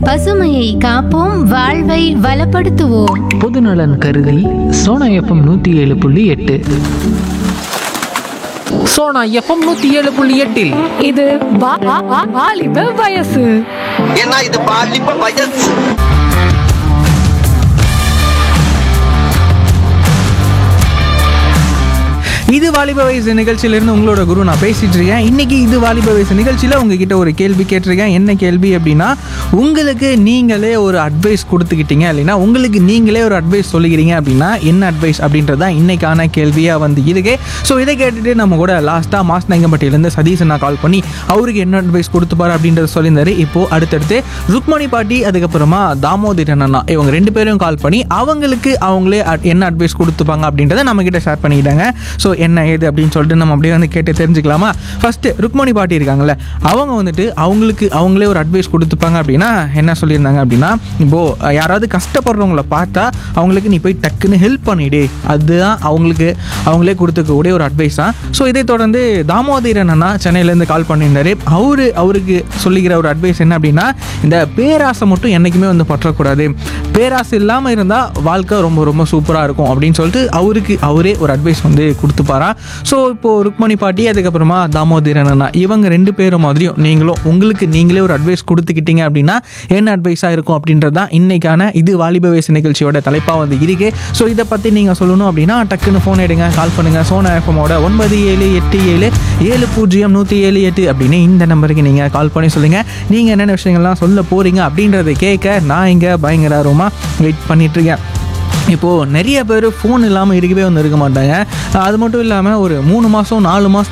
பசுமையை காப்போம் வாழ்வை வளப்படுத்துவோம் பொதுநலன் கருதி சோனா எஃப்எம் நூற்றி ஏழு புள்ளி எட்டு சோனா எஃப்எம் நூற்றி ஏழு புள்ளி எட்டில் இது வா- வா- வா- வாலிப வயசு ஏன்னா இது பாலிப்ப வயசு இது வாலிப வயசு நிகழ்ச்சியிலிருந்து உங்களோட குரு நான் பேசிட்டு இருக்கேன் இன்னைக்கு இது வாலிப வயசு நிகழ்ச்சியில் உங்ககிட்ட ஒரு கேள்வி கேட்டிருக்கேன் என்ன கேள்வி அப்படின்னா உங்களுக்கு நீங்களே ஒரு அட்வைஸ் கொடுத்துக்கிட்டீங்க இல்லைன்னா உங்களுக்கு நீங்களே ஒரு அட்வைஸ் சொல்லிக்கிறீங்க அப்படின்னா என்ன அட்வைஸ் அப்படின்றது தான் இன்னைக்கான கேள்வியாக வந்து இருக்கு ஸோ இதை கேட்டுட்டு நம்ம கூட லாஸ்ட்டாக மாஸ் நங்கம்பட்டியிலேருந்து சதீஷ் நான் கால் பண்ணி அவருக்கு என்ன அட்வைஸ் கொடுத்துப்பாரு அப்படின்றத சொல்லியிருந்தாரு இப்போ அடுத்தடுத்து ருக்மணி பாட்டி அதுக்கப்புறமா தாமோதரன் அண்ணா இவங்க ரெண்டு பேரும் கால் பண்ணி அவங்களுக்கு அவங்களே அட்- என்ன அட்வைஸ் கொடுத்துப்பாங்க அப்படின்றத நம்ம கிட்ட ஷேர் பண்ணிக்கிட்டாங்க ஸோ என்ன ஏது அப்படின்னு சொல்லிட்டு நம்ம அப்படியே வந்து கேட்டு தெரிஞ்சுக்கலாமா ஃபர்ஸ்ட் ருக்மணி பாட்டி இருக்காங்கல்ல அவங்க வந்துட்டு அவங்களுக்கு அவங்களே ஒரு அட்வைஸ் கொடுத்துப்பாங்க அப்படின்னா என்ன சொல்லியிருந்தாங்க அப்படின்னா இப்போ அஹ், யாராவது கஷ்டப்படுறவங்கள பார்த்தா அவங்களுக்கு நீ போய் டக்குன்னு ஹெல்ப் பண்ணிடு அதுதான் அவங்களுக்கு அவங்களே கொடுத்துக்கக்கூடிய ஒரு அட்வைஸ் தான் ஸோ இதை தொடர்ந்து தாமோதரன் அண்ணா சென்னையிலேருந்து கால் பண்ணியிருந்தாரு அவரு அவருக்கு சொல்லிக்கிற ஒரு அட்வைஸ் என்ன அப்படின்னா இந்த பேராசை மட்டும் என்றைக்குமே வந்து பற்றக்கூடாது பேராசை இல்லாமல் இருந்தால் வாழ்க்கை ரொம்ப ரொம்ப சூப்பராக இருக்கும் அப்படின்னு சொல்லிட்டு அவருக்கு அவரே ஒரு அட்வைஸ் வந்து கொடுத்துப்பாராம் ஸோ இப்போது ருக்மணி பாட்டி அதுக்கப்புறமா தாமோதரன் அண்ணா இவங்க ரெண்டு பேரும் மாதிரியும் நீங்களும் உங்களுக்கு நீங்களே ஒரு அட்வைஸ் கொடுத்துக்கிட்டீங்க அப்படின்னா என்ன அட்வைஸாக இருக்கும் அப்படின்றது தான் இன்னைக்கான இது வாலிப வயசு நிகழ்ச்சியோட தலைப்பாக வந்து இருக்கு ஸோ இதை பற்றி நீங்கள் சொல்லணும் அப்படின்னா டக்குன்னு ஃபோன் எடுங்க கால் பண்ணுங்கள் சோனா எஃப்எம்மோட ஒன்பது ஏழு எட்டு ஏழு ஏழு பூஜ்ஜியம் நூற்றி ஏழு எட்டு அப்படின்னு இந்த நம்பருக்கு நீங்கள் கால் பண்ணி சொல்லுங்கள் நீங்கள் என்னென்ன விஷயங்கள்லாம் சொல்ல போகிறீங்க அப்படின்றத கேட்க நான் இங்கே பயங்கர ஆர்வமாக வெயிட் பண்ணிகிட்ருக்கேன் இப்போது நிறைய பேர் ஃபோன் இல்லாமல் இருக்கவே வந்து இருக்க மாட்டாங்க அது மட்டும் இல்லாமல் ஒரு மூணு மாதம் நாலு மாதத்துக்கு